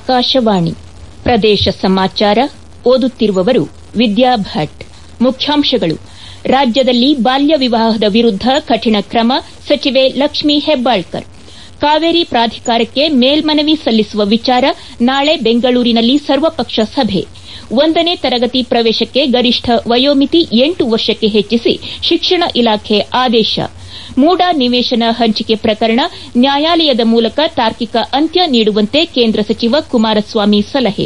ಆಕಾಶವಾಣಿ ಪ್ರದೇಶ ಸಮಾಚಾರ ಓದುತ್ತಿರುವವರು ವಿದ್ಯಾ ಭಟ್ ಮುಖ್ಯಾಂಶಗಳು ರಾಜ್ಯದಲ್ಲಿ ಬಾಲ್ಯ ವಿವಾಹದ ವಿರುದ್ದ ಕಠಿಣ ಕ್ರಮ ಸಚಿವೆ ಲಕ್ಷ್ಮೀ ಹೆಬ್ಬಾಳ್ಕರ್ ಕಾವೇರಿ ಪ್ರಾಧಿಕಾರಕ್ಕೆ ಮೇಲ್ಮನವಿ ಸಲ್ಲಿಸುವ ವಿಚಾರ ನಾಳೆ ಬೆಂಗಳೂರಿನಲ್ಲಿ ಸರ್ವಪಕ್ಷ ಸಭೆ ಒಂದನೇ ತರಗತಿ ಪ್ರವೇಶಕ್ಕೆ ಗರಿಷ್ಠ ವಯೋಮಿತಿ ಎಂಟು ವರ್ಷಕ್ಕೆ ಹೆಚ್ಚಿಸಿ ಶಿಕ್ಷಣ ಇಲಾಖೆ ಆದೇಶ ಮೂಡ ನಿವೇಶನ ಹಂಚಿಕೆ ಪ್ರಕರಣ ನ್ಯಾಯಾಲಯದ ಮೂಲಕ ತಾರ್ಕಿಕ ಅಂತ್ಯ ನೀಡುವಂತೆ ಕೇಂದ್ರ ಸಚಿವ ಕುಮಾರಸ್ವಾಮಿ ಸಲಹೆ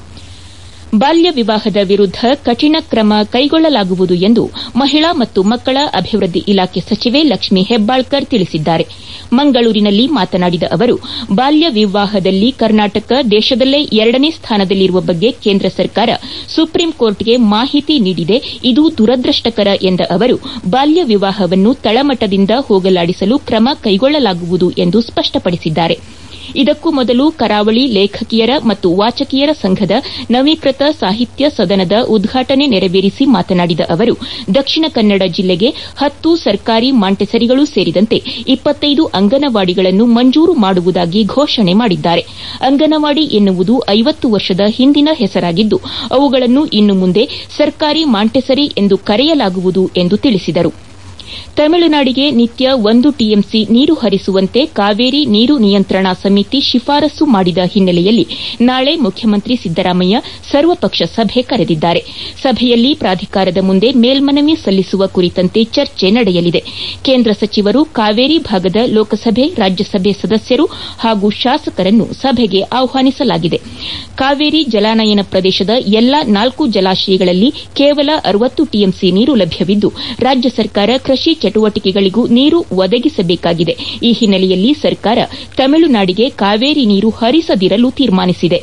ಬಾಲ್ಯ ವಿವಾಹದ ವಿರುದ್ದ ಕಠಿಣ ಕ್ರಮ ಕೈಗೊಳ್ಳಲಾಗುವುದು ಎಂದು ಮಹಿಳಾ ಮತ್ತು ಮಕ್ಕಳ ಅಭಿವೃದ್ಧಿ ಇಲಾಖೆ ಸಚಿವೆ ಲಕ್ಷ್ಮೀ ಹೆಬ್ಬಾಳ್ಕರ್ ತಿಳಿಸಿದ್ದಾರೆ ಮಂಗಳೂರಿನಲ್ಲಿ ಮಾತನಾಡಿದ ಅವರು ಬಾಲ್ಯ ವಿವಾಹದಲ್ಲಿ ಕರ್ನಾಟಕ ದೇಶದಲ್ಲೇ ಎರಡನೇ ಸ್ಥಾನದಲ್ಲಿರುವ ಬಗ್ಗೆ ಕೇಂದ್ರ ಸರ್ಕಾರ ಸುಪ್ರೀಂ ಕೋರ್ಟ್ಗೆ ಮಾಹಿತಿ ನೀಡಿದೆ ಇದು ದುರದೃಷ್ಟಕರ ಎಂದ ಅವರು ಬಾಲ್ಯ ವಿವಾಹವನ್ನು ತಳಮಟ್ಟದಿಂದ ಹೋಗಲಾಡಿಸಲು ಕ್ರಮ ಕೈಗೊಳ್ಳಲಾಗುವುದು ಎಂದು ಸ್ಪಷ್ಟಪಡಿಸಿದ್ದಾರೆ ಇದಕ್ಕೂ ಮೊದಲು ಕರಾವಳಿ ಲೇಖಕಿಯರ ಮತ್ತು ವಾಚಕಿಯರ ಸಂಘದ ನವೀಕೃತ ಸಾಹಿತ್ಯ ಸದನದ ಉದ್ಘಾಟನೆ ನೆರವೇರಿಸಿ ಮಾತನಾಡಿದ ಅವರು ದಕ್ಷಿಣ ಕನ್ನಡ ಜಿಲ್ಲೆಗೆ ಹತ್ತು ಸರ್ಕಾರಿ ಮಾಂಟೆಸರಿಗಳು ಸೇರಿದಂತೆ ಇಪ್ಪತ್ತೈದು ಅಂಗನವಾಡಿಗಳನ್ನು ಮಂಜೂರು ಮಾಡುವುದಾಗಿ ಘೋಷಣೆ ಮಾಡಿದ್ದಾರೆ ಅಂಗನವಾಡಿ ಎನ್ನುವುದು ಐವತ್ತು ವರ್ಷದ ಹಿಂದಿನ ಹೆಸರಾಗಿದ್ದು ಅವುಗಳನ್ನು ಇನ್ನು ಮುಂದೆ ಸರ್ಕಾರಿ ಮಾಂಟೆಸರಿ ಎಂದು ಕರೆಯಲಾಗುವುದು ಎಂದು ತಿಳಿಸಿದರು ತಮಿಳುನಾಡಿಗೆ ನಿತ್ಯ ಒಂದು ಟಿಎಂಸಿ ನೀರು ಹರಿಸುವಂತೆ ಕಾವೇರಿ ನೀರು ನಿಯಂತ್ರಣಾ ಸಮಿತಿ ಶಿಫಾರಸು ಮಾಡಿದ ಹಿನ್ನೆಲೆಯಲ್ಲಿ ನಾಳೆ ಮುಖ್ಯಮಂತ್ರಿ ಸಿದ್ದರಾಮಯ್ಯ ಸರ್ವಪಕ್ಷ ಸಭೆ ಕರೆದಿದ್ದಾರೆ ಸಭೆಯಲ್ಲಿ ಪ್ರಾಧಿಕಾರದ ಮುಂದೆ ಮೇಲ್ಮನವಿ ಸಲ್ಲಿಸುವ ಕುರಿತಂತೆ ಚರ್ಚೆ ನಡೆಯಲಿದೆ ಕೇಂದ್ರ ಸಚಿವರು ಕಾವೇರಿ ಭಾಗದ ಲೋಕಸಭೆ ರಾಜ್ಯಸಭೆ ಸದಸ್ಯರು ಹಾಗೂ ಶಾಸಕರನ್ನು ಸಭೆಗೆ ಆಹ್ವಾನಿಸಲಾಗಿದೆ ಕಾವೇರಿ ಜಲಾನಯನ ಪ್ರದೇಶದ ಎಲ್ಲಾ ನಾಲ್ಕು ಜಲಾಶಯಗಳಲ್ಲಿ ಕೇವಲ ಅರವತ್ತು ಟಿಎಂಸಿ ನೀರು ಲಭ್ಯವಿದ್ದು ರಾಜ್ಯ ಸರ್ಕಾರ ಕೃಷಿ ಚಟುವಟಿಕೆಗಳಿಗೂ ನೀರು ಒದಗಿಸಬೇಕಾಗಿದೆ ಈ ಹಿನ್ನೆಲೆಯಲ್ಲಿ ಸರ್ಕಾರ ತಮಿಳುನಾಡಿಗೆ ಕಾವೇರಿ ನೀರು ಹರಿಸದಿರಲು ತೀರ್ಮಾನಿಸಿದೆ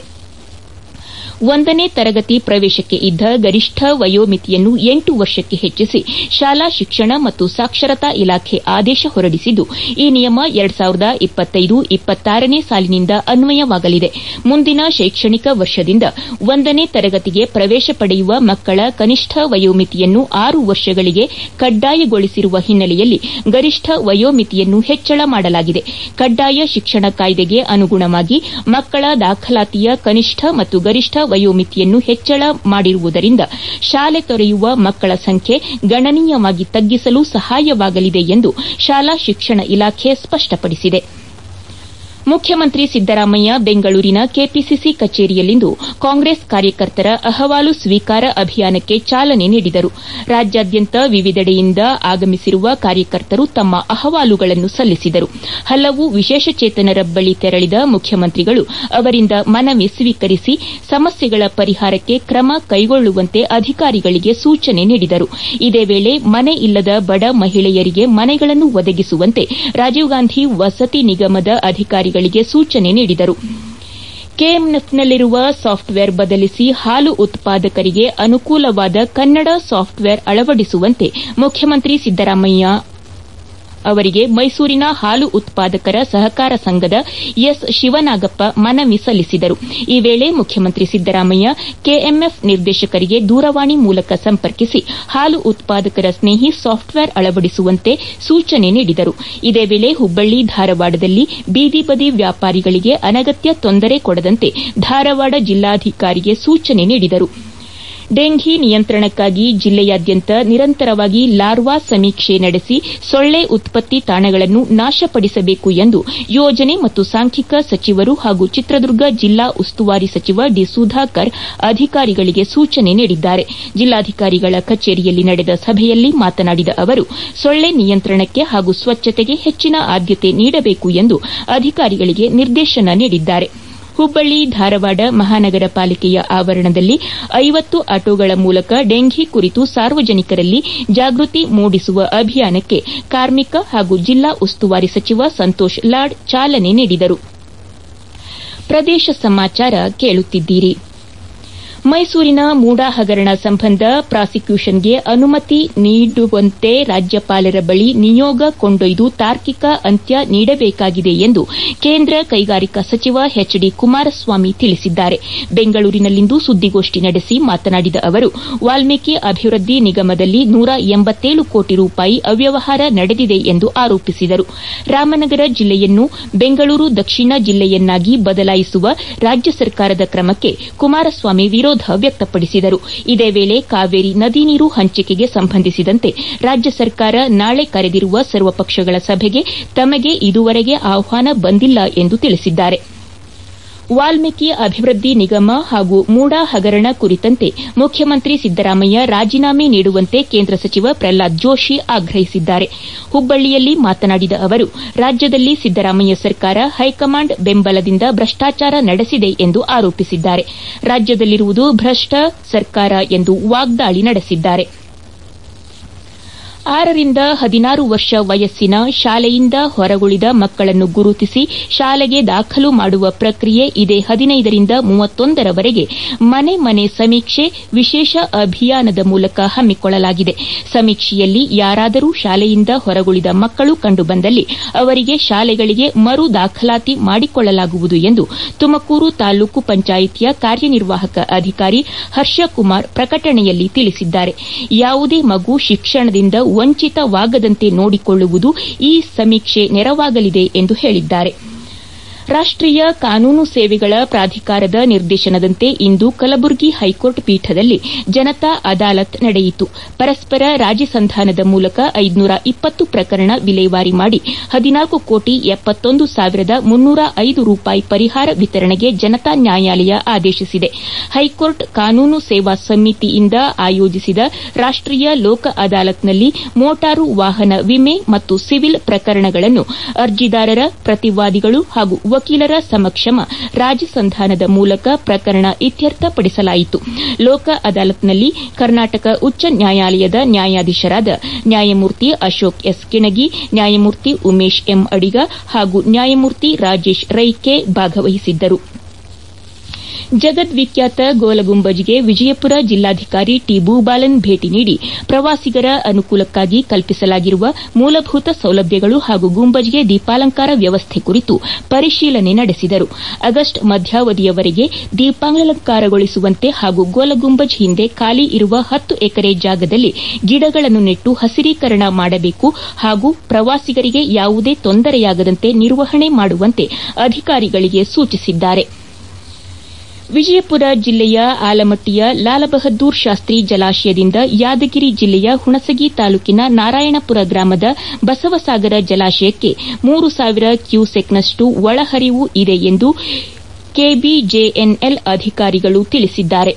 ಒಂದನೇ ತರಗತಿ ಪ್ರವೇಶಕ್ಕೆ ಇದ್ದ ಗರಿಷ್ಠ ವಯೋಮಿತಿಯನ್ನು ಎಂಟು ವರ್ಷಕ್ಕೆ ಹೆಚ್ಚಿಸಿ ಶಾಲಾ ಶಿಕ್ಷಣ ಮತ್ತು ಸಾಕ್ಷರತಾ ಇಲಾಖೆ ಆದೇಶ ಹೊರಡಿಸಿದ್ದು ಈ ನಿಯಮ ಎರಡು ಸಾವಿರದ ಇಪ್ಪತ್ತೈದು ಇಪ್ಪತ್ತಾರನೇ ಸಾಲಿನಿಂದ ಅನ್ವಯವಾಗಲಿದೆ ಮುಂದಿನ ಶೈಕ್ಷಣಿಕ ವರ್ಷದಿಂದ ಒಂದನೇ ತರಗತಿಗೆ ಪ್ರವೇಶ ಪಡೆಯುವ ಮಕ್ಕಳ ಕನಿಷ್ಠ ವಯೋಮಿತಿಯನ್ನು ಆರು ವರ್ಷಗಳಿಗೆ ಕಡ್ಡಾಯಗೊಳಿಸಿರುವ ಹಿನ್ನೆಲೆಯಲ್ಲಿ ಗರಿಷ್ಠ ವಯೋಮಿತಿಯನ್ನು ಹೆಚ್ಚಳ ಮಾಡಲಾಗಿದೆ ಕಡ್ಡಾಯ ಶಿಕ್ಷಣ ಕಾಯ್ದೆಗೆ ಅನುಗುಣವಾಗಿ ಮಕ್ಕಳ ದಾಖಲಾತಿಯ ಕನಿಷ್ಠ ಮತ್ತು ಗರಿಷ್ಠ ವಯೋಮಿತಿಯನ್ನು ಹೆಚ್ಚಳ ಮಾಡಿರುವುದರಿಂದ ಶಾಲೆ ತೊರೆಯುವ ಮಕ್ಕಳ ಸಂಖ್ಯೆ ಗಣನೀಯವಾಗಿ ತಗ್ಗಿಸಲು ಸಹಾಯವಾಗಲಿದೆ ಎಂದು ಶಾಲಾ ಶಿಕ್ಷಣ ಇಲಾಖೆ ಸ್ಪಷ್ಟಪಡಿಸಿದೆ ಮುಖ್ಯಮಂತ್ರಿ ಸಿದ್ದರಾಮಯ್ಯ ಬೆಂಗಳೂರಿನ ಕೆಪಿಸಿಸಿ ಕಚೇರಿಯಲ್ಲಿಂದು ಕಾಂಗ್ರೆಸ್ ಕಾರ್ಯಕರ್ತರ ಅಹವಾಲು ಸ್ವೀಕಾರ ಅಭಿಯಾನಕ್ಕೆ ಚಾಲನೆ ನೀಡಿದರು ರಾಜ್ಯಾದ್ಯಂತ ವಿವಿಧೆಡೆಯಿಂದ ಆಗಮಿಸಿರುವ ಕಾರ್ಯಕರ್ತರು ತಮ್ಮ ಅಹವಾಲುಗಳನ್ನು ಸಲ್ಲಿಸಿದರು ಹಲವು ವಿಶೇಷಚೇತನರ ಬಳಿ ತೆರಳಿದ ಮುಖ್ಯಮಂತ್ರಿಗಳು ಅವರಿಂದ ಮನವಿ ಸ್ವೀಕರಿಸಿ ಸಮಸ್ಯೆಗಳ ಪರಿಹಾರಕ್ಕೆ ಕ್ರಮ ಕೈಗೊಳ್ಳುವಂತೆ ಅಧಿಕಾರಿಗಳಿಗೆ ಸೂಚನೆ ನೀಡಿದರು ಇದೇ ವೇಳೆ ಮನೆ ಇಲ್ಲದ ಬಡ ಮಹಿಳೆಯರಿಗೆ ಮನೆಗಳನ್ನು ಒದಗಿಸುವಂತೆ ರಾಜೀವ್ ಗಾಂಧಿ ವಸತಿ ನಿಗಮದ ಅಧಿಕಾರಿಗಳಿಗೆ ಸೂಚನೆ ನೀಡಿದರು ಕೆಎಂಎಫ್ನಲ್ಲಿರುವ ಸಾಫ್ಟ್ವೇರ್ ಬದಲಿಸಿ ಹಾಲು ಉತ್ಪಾದಕರಿಗೆ ಅನುಕೂಲವಾದ ಕನ್ನಡ ಸಾಫ್ಟ್ವೇರ್ ಅಳವಡಿಸುವಂತೆ ಮುಖ್ಯಮಂತ್ರಿ ಸಿದ್ದರಾಮಯ್ಯ ಅವರಿಗೆ ಮೈಸೂರಿನ ಹಾಲು ಉತ್ಪಾದಕರ ಸಹಕಾರ ಸಂಘದ ಎಸ್ ಶಿವನಾಗಪ್ಪ ಮನವಿ ಸಲ್ಲಿಸಿದರು ಈ ವೇಳೆ ಮುಖ್ಯಮಂತ್ರಿ ಸಿದ್ದರಾಮಯ್ಯ ಕೆಎಂಎಫ್ ನಿರ್ದೇಶಕರಿಗೆ ದೂರವಾಣಿ ಮೂಲಕ ಸಂಪರ್ಕಿಸಿ ಹಾಲು ಉತ್ಪಾದಕರ ಸ್ನೇಹಿ ಸಾಫ್ಟ್ವೇರ್ ಅಳವಡಿಸುವಂತೆ ಸೂಚನೆ ನೀಡಿದರು ಇದೇ ವೇಳೆ ಹುಬ್ಬಳ್ಳಿ ಧಾರವಾಡದಲ್ಲಿ ಬೀದಿ ಬದಿ ವ್ಯಾಪಾರಿಗಳಿಗೆ ಅನಗತ್ಯ ತೊಂದರೆ ಕೊಡದಂತೆ ಧಾರವಾಡ ಜಿಲ್ಲಾಧಿಕಾರಿಗೆ ಸೂಚನೆ ನೀಡಿದರು ಡೆಂಘಿ ನಿಯಂತ್ರಣಕ್ಕಾಗಿ ಜಿಲ್ಲೆಯಾದ್ಯಂತ ನಿರಂತರವಾಗಿ ಲಾರ್ವಾ ಸಮೀಕ್ಷೆ ನಡೆಸಿ ಸೊಳ್ಳೆ ಉತ್ಪತ್ತಿ ತಾಣಗಳನ್ನು ನಾಶಪಡಿಸಬೇಕು ಎಂದು ಯೋಜನೆ ಮತ್ತು ಸಾಂಖ್ಯಿಕ ಸಚಿವರು ಹಾಗೂ ಚಿತ್ರದುರ್ಗ ಜಿಲ್ಲಾ ಉಸ್ತುವಾರಿ ಸಚಿವ ಡಿ ಸುಧಾಕರ್ ಅಧಿಕಾರಿಗಳಿಗೆ ಸೂಚನೆ ನೀಡಿದ್ದಾರೆ ಜಿಲ್ಲಾಧಿಕಾರಿಗಳ ಕಚೇರಿಯಲ್ಲಿ ನಡೆದ ಸಭೆಯಲ್ಲಿ ಮಾತನಾಡಿದ ಅವರು ಸೊಳ್ಳೆ ನಿಯಂತ್ರಣಕ್ಕೆ ಹಾಗೂ ಸ್ವಚ್ಛತೆಗೆ ಹೆಚ್ಚಿನ ಆದ್ಯತೆ ನೀಡಬೇಕು ಎಂದು ಅಧಿಕಾರಿಗಳಿಗೆ ನಿರ್ದೇಶನ ನೀಡಿದ್ದಾರೆ ಹುಬ್ಬಳ್ಳಿ ಧಾರವಾಡ ಮಹಾನಗರ ಪಾಲಿಕೆಯ ಆವರಣದಲ್ಲಿ ಐವತ್ತು ಆಟೋಗಳ ಮೂಲಕ ಡೆಂಘಿ ಕುರಿತು ಸಾರ್ವಜನಿಕರಲ್ಲಿ ಜಾಗೃತಿ ಮೂಡಿಸುವ ಅಭಿಯಾನಕ್ಕೆ ಕಾರ್ಮಿಕ ಹಾಗೂ ಜಿಲ್ಲಾ ಉಸ್ತುವಾರಿ ಸಚಿವ ಸಂತೋಷ್ ಲಾಡ್ ಚಾಲನೆ ನೀಡಿದರು ಪ್ರದೇಶ ಸಮಾಚಾರ ಕೇಳುತ್ತಿದ್ದೀರಿ ಮೈಸೂರಿನ ಮೂಡಾ ಹಗರಣ ಸಂಬಂಧ ಪ್ರಾಸಿಕ್ಯೂಷನ್ಗೆ ಅನುಮತಿ ನೀಡುವಂತೆ ರಾಜ್ಯಪಾಲರ ಬಳಿ ನಿಯೋಗ ಕೊಂಡೊಯ್ದು ತಾರ್ಕಿಕ ಅಂತ್ಯ ನೀಡಬೇಕಾಗಿದೆ ಎಂದು ಕೇಂದ್ರ ಕೈಗಾರಿಕಾ ಸಚಿವ ಎಚ್ ಡಿ ಕುಮಾರಸ್ವಾಮಿ ತಿಳಿಸಿದ್ದಾರೆ ಬೆಂಗಳೂರಿನಲ್ಲಿಂದು ಸುದ್ದಿಗೋಷ್ಠಿ ನಡೆಸಿ ಮಾತನಾಡಿದ ಅವರು ವಾಲ್ಮೀಕಿ ಅಭಿವೃದ್ಧಿ ನಿಗಮದಲ್ಲಿ ನೂರ ಎಂಬತ್ತೇಳು ಕೋಟಿ ರೂಪಾಯಿ ಅವ್ಯವಹಾರ ನಡೆದಿದೆ ಎಂದು ಆರೋಪಿಸಿದರು ರಾಮನಗರ ಜಿಲ್ಲೆಯನ್ನು ಬೆಂಗಳೂರು ದಕ್ಷಿಣ ಜಿಲ್ಲೆಯನ್ನಾಗಿ ಬದಲಾಯಿಸುವ ರಾಜ್ಯ ಸರ್ಕಾರದ ಕ್ರಮಕ್ಕೆ ಕುಮಾರಸ್ವಾಮಿ ವಿರೋಧ ವ್ಯಕ್ತಪಡಿಸಿದರು ಇದೇ ವೇಳೆ ಕಾವೇರಿ ನದಿ ನೀರು ಹಂಚಿಕೆಗೆ ಸಂಬಂಧಿಸಿದಂತೆ ರಾಜ್ಯ ಸರ್ಕಾರ ನಾಳೆ ಕರೆದಿರುವ ಸರ್ವಪಕ್ಷಗಳ ಸಭೆಗೆ ತಮಗೆ ಇದುವರೆಗೆ ಆಹ್ವಾನ ಬಂದಿಲ್ಲ ಎಂದು ತಿಳಿಸಿದ್ದಾರೆ ವಾಲ್ಮೀಕಿ ಅಭಿವೃದ್ಧಿ ನಿಗಮ ಹಾಗೂ ಮೂಡಾ ಹಗರಣ ಕುರಿತಂತೆ ಮುಖ್ಯಮಂತ್ರಿ ಸಿದ್ದರಾಮಯ್ಯ ರಾಜೀನಾಮೆ ನೀಡುವಂತೆ ಕೇಂದ್ರ ಸಚಿವ ಪ್ರಹ್ಲಾದ್ ಜೋಶಿ ಆಗ್ರಹಿಸಿದ್ದಾರೆ ಹುಬ್ಬಳ್ಳಿಯಲ್ಲಿ ಮಾತನಾಡಿದ ಅವರು ರಾಜ್ಯದಲ್ಲಿ ಸಿದ್ದರಾಮಯ್ಯ ಸರ್ಕಾರ ಹೈಕಮಾಂಡ್ ಬೆಂಬಲದಿಂದ ಭ್ರಷ್ಟಾಚಾರ ನಡೆಸಿದೆ ಎಂದು ಆರೋಪಿಸಿದ್ದಾರೆ ರಾಜ್ಯದಲ್ಲಿರುವುದು ಭ್ರಷ್ಟ ಸರ್ಕಾರ ಎಂದು ವಾಗ್ದಾಳಿ ನಡೆಸಿದ್ದಾರೆ ಆರರಿಂದ ಹದಿನಾರು ವರ್ಷ ವಯಸ್ಸಿನ ಶಾಲೆಯಿಂದ ಹೊರಗುಳಿದ ಮಕ್ಕಳನ್ನು ಗುರುತಿಸಿ ಶಾಲೆಗೆ ದಾಖಲು ಮಾಡುವ ಪ್ರಕ್ರಿಯೆ ಇದೇ ಹದಿನೈದರಿಂದ ಮೂವತ್ತೊಂದರವರೆಗೆ ಮನೆ ಮನೆ ಸಮೀಕ್ಷೆ ವಿಶೇಷ ಅಭಿಯಾನದ ಮೂಲಕ ಹಮ್ಮಿಕೊಳ್ಳಲಾಗಿದೆ ಸಮೀಕ್ಷೆಯಲ್ಲಿ ಯಾರಾದರೂ ಶಾಲೆಯಿಂದ ಹೊರಗುಳಿದ ಮಕ್ಕಳು ಕಂಡುಬಂದಲ್ಲಿ ಅವರಿಗೆ ಶಾಲೆಗಳಿಗೆ ಮರು ದಾಖಲಾತಿ ಮಾಡಿಕೊಳ್ಳಲಾಗುವುದು ಎಂದು ತುಮಕೂರು ತಾಲೂಕು ಪಂಚಾಯಿತಿಯ ಕಾರ್ಯನಿರ್ವಾಹಕ ಅಧಿಕಾರಿ ಹರ್ಷಕುಮಾರ್ ಪ್ರಕಟಣೆಯಲ್ಲಿ ತಿಳಿಸಿದ್ದಾರೆ ಯಾವುದೇ ಮಗು ಶಿಕ್ಷಣದಿಂದ ವಂಚಿತವಾಗದಂತೆ ನೋಡಿಕೊಳ್ಳುವುದು ಈ ಸಮೀಕ್ಷೆ ನೆರವಾಗಲಿದೆ ಎಂದು ಹೇಳಿದ್ದಾರೆ ರಾಷ್ಟೀಯ ಕಾನೂನು ಸೇವೆಗಳ ಪ್ರಾಧಿಕಾರದ ನಿರ್ದೇಶನದಂತೆ ಇಂದು ಕಲಬುರಗಿ ಹೈಕೋರ್ಟ್ ಪೀಠದಲ್ಲಿ ಜನತಾ ಅದಾಲತ್ ನಡೆಯಿತು ಪರಸ್ಪರ ರಾಜಿ ಸಂಧಾನದ ಮೂಲಕ ಐದುನೂರ ಇಪ್ಪತ್ತು ಪ್ರಕರಣ ವಿಲೇವಾರಿ ಮಾಡಿ ಹದಿನಾಲ್ಕು ಕೋಟಿ ಎಪ್ಪತ್ತೊಂದು ಸಾವಿರದ ಮುನ್ನೂರ ಐದು ರೂಪಾಯಿ ಪರಿಹಾರ ವಿತರಣೆಗೆ ಜನತಾ ನ್ಯಾಯಾಲಯ ಆದೇಶಿಸಿದೆ ಹೈಕೋರ್ಟ್ ಕಾನೂನು ಸೇವಾ ಸಮಿತಿಯಿಂದ ಆಯೋಜಿಸಿದ ರಾಷ್ಟೀಯ ಲೋಕ ಅದಾಲತ್ನಲ್ಲಿ ಮೋಟಾರು ವಾಹನ ವಿಮೆ ಮತ್ತು ಸಿವಿಲ್ ಪ್ರಕರಣಗಳನ್ನು ಅರ್ಜಿದಾರರ ಪ್ರತಿವಾದಿಗಳು ಹಾಗೂ ವಕೀಲರ ಸಮಕ್ಷಮ ರಾಜಿ ಸಂಧಾನದ ಮೂಲಕ ಪ್ರಕರಣ ಇತ್ಯರ್ಥಪಡಿಸಲಾಯಿತು ಲೋಕ ಅದಾಲತ್ನಲ್ಲಿ ಕರ್ನಾಟಕ ಉಚ್ಚ ನ್ಯಾಯಾಲಯದ ನ್ಯಾಯಾಧೀಶರಾದ ನ್ಯಾಯಮೂರ್ತಿ ಅಶೋಕ್ ಎಸ್ ಕಿಣಗಿ ನ್ಯಾಯಮೂರ್ತಿ ಉಮೇಶ್ ಎಂ ಅಡಿಗ ಹಾಗೂ ನ್ಯಾಯಮೂರ್ತಿ ರಾಜೇಶ್ ರೈಕೆ ಭಾಗವಹಿಸಿದ್ದರು ಜಗದ್ವಿಖ್ಯಾತ ಗೋಲಗುಂಬಜ್ಗೆ ವಿಜಯಪುರ ಜಿಲ್ಲಾಧಿಕಾರಿ ಟಿ ಭೂಬಾಲನ್ ಭೇಟಿ ನೀಡಿ ಪ್ರವಾಸಿಗರ ಅನುಕೂಲಕ್ಕಾಗಿ ಕಲ್ಪಿಸಲಾಗಿರುವ ಮೂಲಭೂತ ಸೌಲಭ್ಯಗಳು ಹಾಗೂ ಗುಂಬಜ್ಗೆ ದೀಪಾಲಂಕಾರ ವ್ಯವಸ್ಥೆ ಕುರಿತು ಪರಿಶೀಲನೆ ನಡೆಸಿದರು ಆಗಸ್ಟ್ ಮಧ್ಯಾವಧಿಯವರೆಗೆ ದೀಪಾಲಂಕಾರಗೊಳಿಸುವಂತೆ ಹಾಗೂ ಗೋಲಗುಂಬಜ್ ಹಿಂದೆ ಖಾಲಿ ಇರುವ ಹತ್ತು ಎಕರೆ ಜಾಗದಲ್ಲಿ ಗಿಡಗಳನ್ನು ನೆಟ್ಟು ಹಸಿರೀಕರಣ ಮಾಡಬೇಕು ಹಾಗೂ ಪ್ರವಾಸಿಗರಿಗೆ ಯಾವುದೇ ತೊಂದರೆಯಾಗದಂತೆ ನಿರ್ವಹಣೆ ಮಾಡುವಂತೆ ಅಧಿಕಾರಿಗಳಿಗೆ ಸೂಚಿಸಿದ್ದಾರೆ ವಿಜಯಪುರ ಜಿಲ್ಲೆಯ ಆಲಮಟ್ಟಿಯ ಲಾಲಬಹದ್ದೂರ್ ಶಾಸ್ತ್ರಿ ಜಲಾಶಯದಿಂದ ಯಾದಗಿರಿ ಜಿಲ್ಲೆಯ ಹುಣಸಗಿ ತಾಲೂಕಿನ ನಾರಾಯಣಪುರ ಗ್ರಾಮದ ಬಸವಸಾಗರ ಜಲಾಶಯಕ್ಕೆ ಮೂರು ಸಾವಿರ ಕ್ಯೂಸೆಕ್ನಷ್ಟು ಒಳಹರಿವು ಇದೆ ಎಂದು ಕೆಬಿಜೆಎನ್ಎಲ್ ಅಧಿಕಾರಿಗಳು ತಿಳಿಸಿದ್ದಾರೆ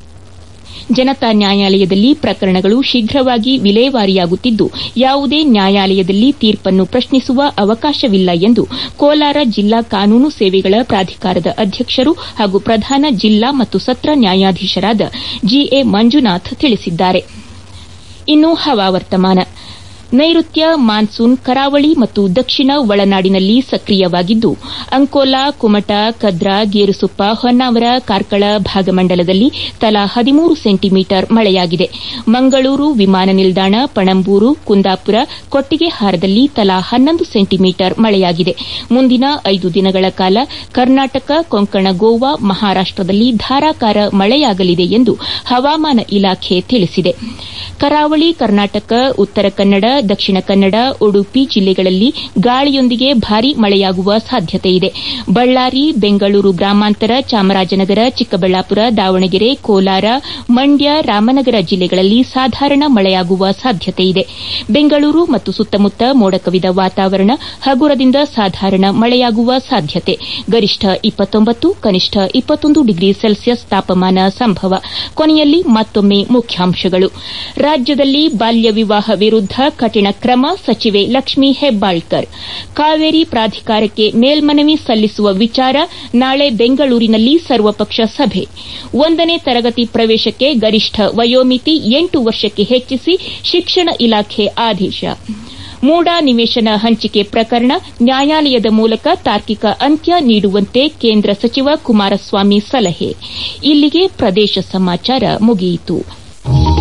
ಜನತಾ ನ್ಯಾಯಾಲಯದಲ್ಲಿ ಪ್ರಕರಣಗಳು ಶೀಘ್ರವಾಗಿ ವಿಲೇವಾರಿಯಾಗುತ್ತಿದ್ದು ಯಾವುದೇ ನ್ಯಾಯಾಲಯದಲ್ಲಿ ತೀರ್ಪನ್ನು ಪ್ರಶ್ನಿಸುವ ಅವಕಾಶವಿಲ್ಲ ಎಂದು ಕೋಲಾರ ಜಿಲ್ಲಾ ಕಾನೂನು ಸೇವೆಗಳ ಪ್ರಾಧಿಕಾರದ ಅಧ್ಯಕ್ಷರು ಹಾಗೂ ಪ್ರಧಾನ ಜಿಲ್ಲಾ ಮತ್ತು ಸತ್ರ ನ್ಯಾಯಾಧೀಶರಾದ ಜಿಎ ಮಂಜುನಾಥ್ ತಿಳಿಸಿದ್ದಾರೆ ಇನ್ನು ಹವಾವರ್ತಮಾನ ನೈಋತ್ಯ ಮಾನ್ಸೂನ್ ಕರಾವಳಿ ಮತ್ತು ದಕ್ಷಿಣ ಒಳನಾಡಿನಲ್ಲಿ ಸಕ್ರಿಯವಾಗಿದ್ದು ಅಂಕೋಲಾ ಕುಮಟಾ ಕದ್ರಾ ಗೇರುಸುಪ್ಪ ಹೊನ್ನಾವರ ಕಾರ್ಕಳ ಭಾಗಮಂಡಲದಲ್ಲಿ ತಲಾ ಹದಿಮೂರು ಸೆಂಟಿಮೀಟರ್ ಮಳೆಯಾಗಿದೆ ಮಂಗಳೂರು ವಿಮಾನ ನಿಲ್ದಾಣ ಪಣಂಬೂರು ಕುಂದಾಪುರ ಕೊಟ್ಟಿಗೆಹಾರದಲ್ಲಿ ತಲಾ ಹನ್ನೊಂದು ಸೆಂಟಿಮೀಟರ್ ಮಳೆಯಾಗಿದೆ ಮುಂದಿನ ಐದು ದಿನಗಳ ಕಾಲ ಕರ್ನಾಟಕ ಕೊಂಕಣ ಗೋವಾ ಮಹಾರಾಷ್ಟದಲ್ಲಿ ಧಾರಾಕಾರ ಮಳೆಯಾಗಲಿದೆ ಎಂದು ಹವಾಮಾನ ಇಲಾಖೆ ತಿಳಿಸಿದೆ ಕರಾವಳಿ ಕರ್ನಾಟಕ ಉತ್ತರ ಕನ್ನಡ ದಕ್ಷಿಣ ಕನ್ನಡ ಉಡುಪಿ ಜಿಲ್ಲೆಗಳಲ್ಲಿ ಗಾಳಿಯೊಂದಿಗೆ ಭಾರೀ ಮಳೆಯಾಗುವ ಸಾಧ್ಯತೆಯಿದೆ ಬಳ್ಳಾರಿ ಬೆಂಗಳೂರು ಗ್ರಾಮಾಂತರ ಚಾಮರಾಜನಗರ ಚಿಕ್ಕಬಳ್ಳಾಪುರ ದಾವಣಗೆರೆ ಕೋಲಾರ ಮಂಡ್ಯ ರಾಮನಗರ ಜಿಲ್ಲೆಗಳಲ್ಲಿ ಸಾಧಾರಣ ಮಳೆಯಾಗುವ ಸಾಧ್ಯತೆಯಿದೆ ಬೆಂಗಳೂರು ಮತ್ತು ಸುತ್ತಮುತ್ತ ಮೋಡ ಕವಿದ ವಾತಾವರಣ ಹಗುರದಿಂದ ಸಾಧಾರಣ ಮಳೆಯಾಗುವ ಸಾಧ್ಯತೆ ಗರಿಷ್ಠ ಇಪ್ಪತ್ತೊಂಬತ್ತು ಕನಿಷ್ಠ ಇಪ್ಪತ್ತೊಂದು ಡಿಗ್ರಿ ಸೆಲ್ಸಿಯಸ್ ತಾಪಮಾನ ಸಂಭವ ಕೊನೆಯಲ್ಲಿ ಮತ್ತೊಮ್ಮೆ ಮುಖ್ಯಾಂಶಗಳು ರಾಜ್ಯದಲ್ಲಿ ಬಾಲ್ಯ ವಿವಾಹ ವಿರುದ್ಧ ಕಠಿಣ ಕ್ರಮ ಸಚಿವೆ ಲಕ್ಷ್ಮೀ ಹೆಬ್ಬಾಳ್ಕರ್ ಕಾವೇರಿ ಪ್ರಾಧಿಕಾರಕ್ಕೆ ಮೇಲ್ಮನವಿ ಸಲ್ಲಿಸುವ ವಿಚಾರ ನಾಳೆ ಬೆಂಗಳೂರಿನಲ್ಲಿ ಸರ್ವಪಕ್ಷ ಸಭೆ ಒಂದನೇ ತರಗತಿ ಪ್ರವೇಶಕ್ಕೆ ಗರಿಷ್ಠ ವಯೋಮಿತಿ ಎಂಟು ವರ್ಷಕ್ಕೆ ಹೆಚ್ಚಿಸಿ ಶಿಕ್ಷಣ ಇಲಾಖೆ ಆದೇಶ ಮೂಡಾ ನಿವೇಶನ ಹಂಚಿಕೆ ಪ್ರಕರಣ ನ್ಯಾಯಾಲಯದ ಮೂಲಕ ತಾರ್ಕಿಕ ಅಂತ್ಯ ನೀಡುವಂತೆ ಕೇಂದ್ರ ಸಚಿವ ಕುಮಾರಸ್ವಾಮಿ ಸಲಹೆ ಇಲ್ಲಿಗೆ ಪ್ರದೇಶ ಸಮಾಚಾರ ಮುಗಿಯಿತು